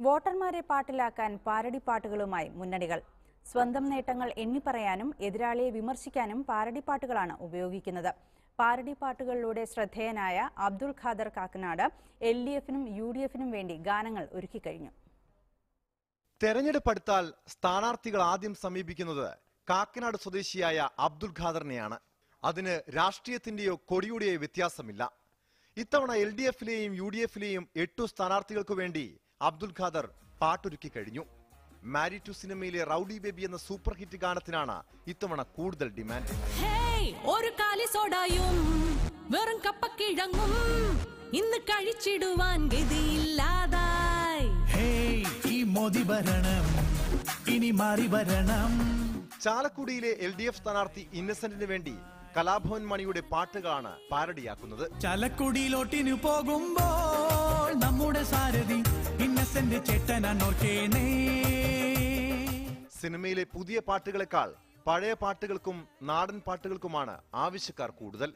വോട്ടർമാരെ പാട്ടിലാക്കാൻ പാരഡി പാട്ടുകളുമായി മുന്നണികൾ സ്വന്തം നേട്ടങ്ങൾ എണ്ണിപ്പറയാനും എതിരാളിയെ വിമർശിക്കാനും പാരഡി പാട്ടുകളാണ് ഉപയോഗിക്കുന്നത് പാരഡി പാട്ടുകളിലൂടെ ശ്രദ്ധേയനായ അബ്ദുൾ ഖാദർ കാക്കനാട് എൽ ഡി എഫിനും യു ഡി എഫിനും വേണ്ടി ഗാനങ്ങൾ ഒരുക്കിക്കഴിഞ്ഞു തെരഞ്ഞെടുപ്പ് അടുത്താൽ സ്ഥാനാർത്ഥികൾ ആദ്യം സമീപിക്കുന്നത് കാക്കനാട് സ്വദേശിയായ അബ്ദുൽ ഖാദറിനെയാണ് അതിന് രാഷ്ട്രീയത്തിന്റെയോ കൊടിയുടെയോ വ്യത്യാസമില്ല ഇത്തവണ എൽ ഡി എഫിലെയും യു ഡി എഫിലെയും എട്ടു സ്ഥാനാർത്ഥികൾക്കു വേണ്ടി അബ്ദുൽ ഖാദർ പാട്ടൊരുക്കി കഴിഞ്ഞു മാരി ടു സിനിമയിലെ റൌഡി ബേബി എന്ന സൂപ്പർ ഹിറ്റ് ഗാനത്തിനാണ് ഇത്തവണ കൂടുതൽ ഡിമാൻഡ് ഹേയ് ഒരു കാലി സോഡായും വെറും കപ്പക്കിഴങ്ങും ഇന്ന് കഴിച്ചിടുവാൻ ഗതിയില്ലാതായി ഹേയ് ഈ മോദി ഭരണം ഇനി മാറി വരണം ചാലക്കുടിയിലെ എൽ ഡി എഫ് സ്ഥാനാർത്ഥി ഇന്നസെന്റിന് വേണ്ടി കലാഭവൻ മണിയുടെ പാട്ടുകളാണ് പാരഡിയാക്കുന്നത് ചലക്കുടിയിലോട്ടിനു പോകുമ്പോൾ നമ്മുടെ സാരഥി ഇന്നസെന്റ് ചേട്ടനോർക്കേണേ സിനിമയിലെ പുതിയ പാട്ടുകളെക്കാൾ പഴയ പാട്ടുകൾക്കും നാടൻ പാട്ടുകൾക്കുമാണ് ആവശ്യക്കാർ കൂടുതൽ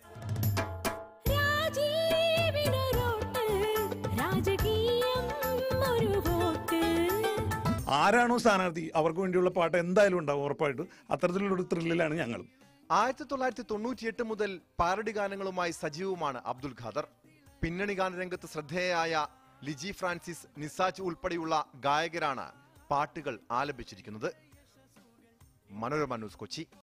രാജീവിനൊരോട്ട്, രാജകീയം ഒരു വോട്ട് ആരാണോ സ്ഥാനാർത്ഥി അവർക്ക് വേണ്ടിയുള്ള പാട്ട് എന്തായാലും ഉണ്ടാവും ഉറപ്പായിട്ടും അത്തരത്തിലുള്ള ഒരു ത്രില്ലിലാണ് ഞങ്ങൾ ആയിരത്തി തൊള്ളായിരത്തി തൊണ്ണൂറ്റിയെട്ട് മുതൽ പാരഡി ഗാനങ്ങളുമായി സജീവമാണ് അബ്ദുൽ ഖാദർ പിന്നണി ഗാനരംഗത്ത് ശ്രദ്ധേയയായ ലിജി ഫ്രാൻസിസ് നിസാജ് ഉൾപ്പെടെയുള്ള ഗായകരാണ് പാട്ടുകൾ ആലപിച്ചിരിക്കുന്നത് മനോരമ ന്യൂസ് കൊച്ചി